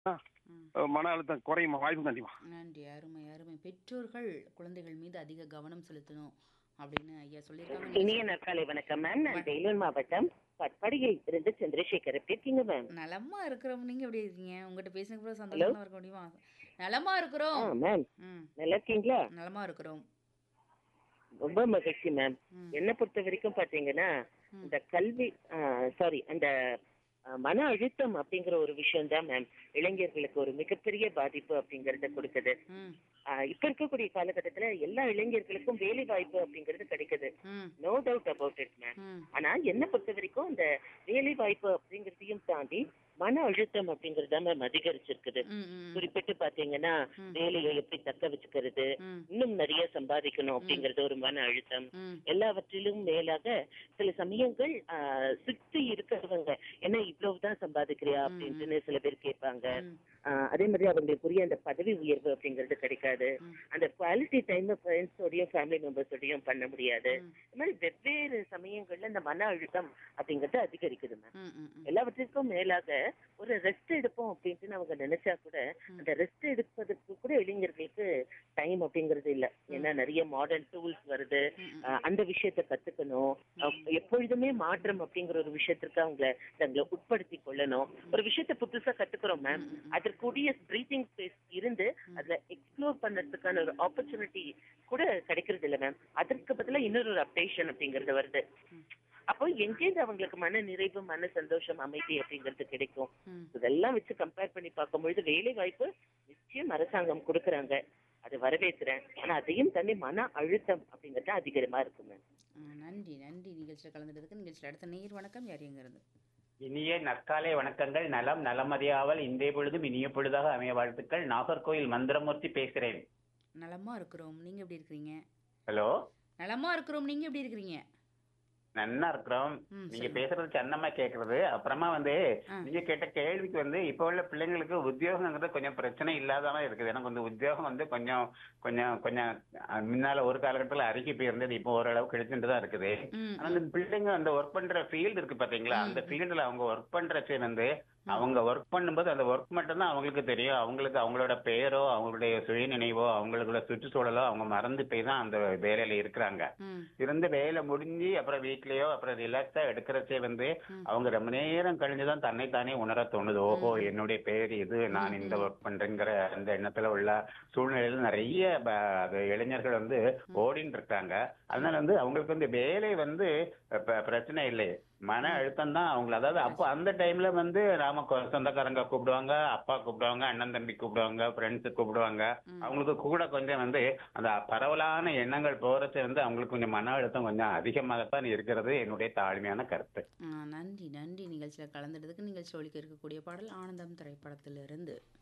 ம். அஹ் மன அழுத்தம் குறையுமா வாய்ப்பு கண்டிப்பா நன்றி அருமை அருமை பெற்றோர்கள் குழந்தைகள் மீது அதிக கவனம் செலுத்தணும் அப்படின்னு ஐயா சொல்லியிருக்காங்க இனிய நீங்க நற்காலை வணக்கம் மேம் நான் வேலூர் மாவட்டம் பட்பாடியில் இருந்து சந்திரசேகர் எப்படி இருக்கீங்க மேம் நலமா இருக்கிறோம் நீங்க எப்படி இருக்கீங்க உங்ககிட்ட பேசுனதுக்கு அப்புறம் சந்தோஷமா இருக்க முடியுமா நலமா ஆ இருக்கிறோம் மேம் ம் நல்லா இருக்கீங்களா நலமா இருக்கிறோம் ரொம்ப மகிழ்ச்சி மேம் ம். என்ன பொறுத்த வரைக்கும் பாத்தீங்கன்னா ம். இந்த கல்வி சாரி அந்த ஆ, மன அழுத்தம் அப்படிங்கிற ஒரு விஷயம் தான் மேம் இளைஞர்களுக்கு ஒரு மிகப்பெரிய பாதிப்பு அப்படிங்கறத கொடுக்குது ம் ஆ, இப்ப இருக்கக்கூடிய காலகட்டத்துல எல்லா இளைஞர்களுக்கும் வேலை வாய்ப்பு அப்படிங்கிறது கிடைக்குது ம் no doubt about it ma'am ம் ஆனா என்ன பொறுத்த வரைக்கும் இந்த வேலை வாய்ப்பு அப்படிங்கறதையும் தாண்டி மன அழுத்தம் அப்படிங்கறது தான் மேம் அதிகரிச்சிருக்குது ம் ம் குறிப்பிட்டு பாத்தீங்கன்னா ம். வேலையை எப்படி தக்க வச்சுக்கிறது ம் இன்னும் நிறைய சம்பாதிக்கணும் அப்படிங்கறது ஒரு மன அழுத்தம் ம் எல்லாவற்றிலும் மேலாக சில சமயங்கள் ஆஹ், சுத்தி இருக்கிறவங்க என்ன இவ்வளவுதான் சம்பாதிக்கிறியா அப்படின்ட்டு சில பேர் கேட்பாங்க ம் ஆஹ், அதே மாதிரி அவங்களுக்குரிய அந்த பதவி உயர்வு அப்படிங்கிறது கிடைக்காது ம். அந்த குவாலிட்டி டைம் ஃப்ரெண்ட்ஸோடையும் ஃபேமிலி மெம்பர்ஸோடையும் பண்ண முடியாது ம். இந்த மாதிரி வெவ்வேறு சமயங்கள்ல இந்த மன அழுத்தம் அப்படிங்கிறது அதிகரிக்குது மேம் ம் ம் ம் எல்லாவற்றிற்கும் மேலாக ஒரு ரெஸ்ட் எடுப்போம் அப்படின்ட்டு அவங்க நினைச்சா கூட அந்த ரெஸ்ட் எடுப்பதற்கு கூட இளைஞர்களுக்கு டைம் அப்படிங்கிறது இல்ல ஏன்னா நிறைய மாடர்ன் டூல்ஸ் வருது ம். அஹ் அந்த விஷயத்த கத்துக்கணும் அஹ் எப்பொழுதுமே மாற்றம் அப்படிங்கிற ஒரு விஷயத்திற்கு அவங்க தங்களை உட்படுத்தி கொள்ளணும் ஒரு விஷயத்த புதுசா கத்துக்கிறோம் மேம் அதற்குரிய பிரீத்திங் ஸ்பேஸ் இருந்து அதுல எக்ஸ்ப்ளோர் பண்றதுக்கான ஒரு ஆப்பர்ச்சுனிட்டி கூட கிடைக்கிறது இல்ல மேம் அதற்கு பதிலா இன்னொரு ஒரு அப்டேஷன் அப்படிங்கிறது வருது அப்போ எங்கேருந்து அவங்களுக்கு மன நிறைவு மன சந்தோஷம் அமைதி அப்படிங்கிறது கிடைக்கும் ம். இதெல்லாம் வச்சு கம்பேர் பண்ணி பார்க்கும்பொழுது வேலை வாய்ப்பு நிச்சயம் அரசாங்கம் கொடுக்கறாங்க அது வரவேற்கிறேன் ஆனா அதையும் தாண்டி மன அழுத்தம் அப்படிங்கறது அதிகமா இருக்கு மேம் ஆ, நன்றி நன்றி நிகழ்ச்சியில் கலந்துட்டதுக்கு நிகழ்ச்சியில் அடுத்த நேர் வணக்கம் யார் எங்க இருந்து இனிய நற்காலை வணக்கங்கள் நலம் நலமறியாமல் இன்றைய பொழுதும் இனிய பொழுதாக அமைய வாழ்த்துக்கள் நாகர்கோயில் மந்திரமூர்த்தி பேசுறேன் நலமா இருக்கிறோம் நீங்க எப்படி இருக்கிறீங்க ஹலோ நலமா இருக்கிறோம் நீங்க எப்படி இருக்கிறீங்க நன்னா இருக்கிறோம் ம், நீங்க சொல்லுங்க. பேசுறது சன்னமா கேக்குறது அப்புறமா வந்து ஆ. நீங்க கேட்ட கேள்விக்கு வந்து இப்ப உள்ள பிள்ளைங்களுக்கு உத்தியோகங்கிறது கொஞ்சம் பிரச்சனை இல்லாதமா இருக்குது எனக்கு வந்து உத்தியோகம் வந்து கொஞ்சம் கொஞ்சம் கொஞ்சம் அஹ், முன்னால ஒரு காலகட்டத்துல அறிக்கை போயிருந்தது இப்போ ஓரளவு கிடைச்சுட்டு தான் இருக்குது ம் ஆனா அந்த பிள்ளைங்க அந்த ஒர்க் பண்ற ஃபீல்டு இருக்கு பாத்தீங்களா அந்த ஃபீல்டுல அவங்க ஒர்க் பண்றச்சே வந்து அவங்க ஒர்க் பண்ணும்போது அந்த ஒர்க் மட்டும் தான் அவங்களுக்கு தெரியும் அவங்களுக்கு அவங்களோட பெயரோ அவங்களுடைய சுயநினைவோ அவங்களோட சுற்றுச்சூழலோ அவங்க மறந்து போய் தான் அந்த வேலையில இருக்கிறாங்க ம் இருந்து வேலை முடிஞ்சு அப்புறம் வீட்லயோ அப்புறம் ரிலாக்ஸா எடுக்கிறச்சே வந்து அவங்க ரொம்ப நேரம் கழிஞ்சுதான் தன்னைத்தானே உணர தோணுது ஓஹோ என்னுடைய பேர் இது நான் இந்த ஒர்க் பண்றேங்கிற அந்த எண்ணத்துல உள்ள சூழ்நிலையில நிறைய ப- அது இளைஞர்கள் வந்து ஓடின்னு இருக்காங்க அதனால வந்து அவங்களுக்கு வந்து வேலை வந்து ப- பிரச்சனை இல்லை மன அழுத்தம் தான் அவங்கள அதாவது அப்போ அந்த டைம்ல வந்து நாம கொ- சொந்தக்காரங்க கூப்பிடுவாங்க அப்பா கூப்பிடுவாங்க அண்ணன் தம்பி கூப்பிடுவாங்க ஃப்ரெண்ட்ஸ் கூப்பிடுவாங்க அவங்களுக்கு கூட கொஞ்சம் வந்து அந்த பரவலான எண்ணங்கள் போறச்ச வந்து அவங்களுக்கு கொஞ்சம் மன அழுத்தம் கொஞ்சம் அதிகமாகத்தான் இருக்கிறது என்னுடைய தாழ்மையான கருத்து ஆ, நன்றி நன்றி நிகழ்ச்சியில் கலந்துட்டதுக்கு நிகழ்ச்சி ஒழிக்க இருக்கக்கூடிய பாடல் ஆனந்தம் திரைப்படத்திலிருந்து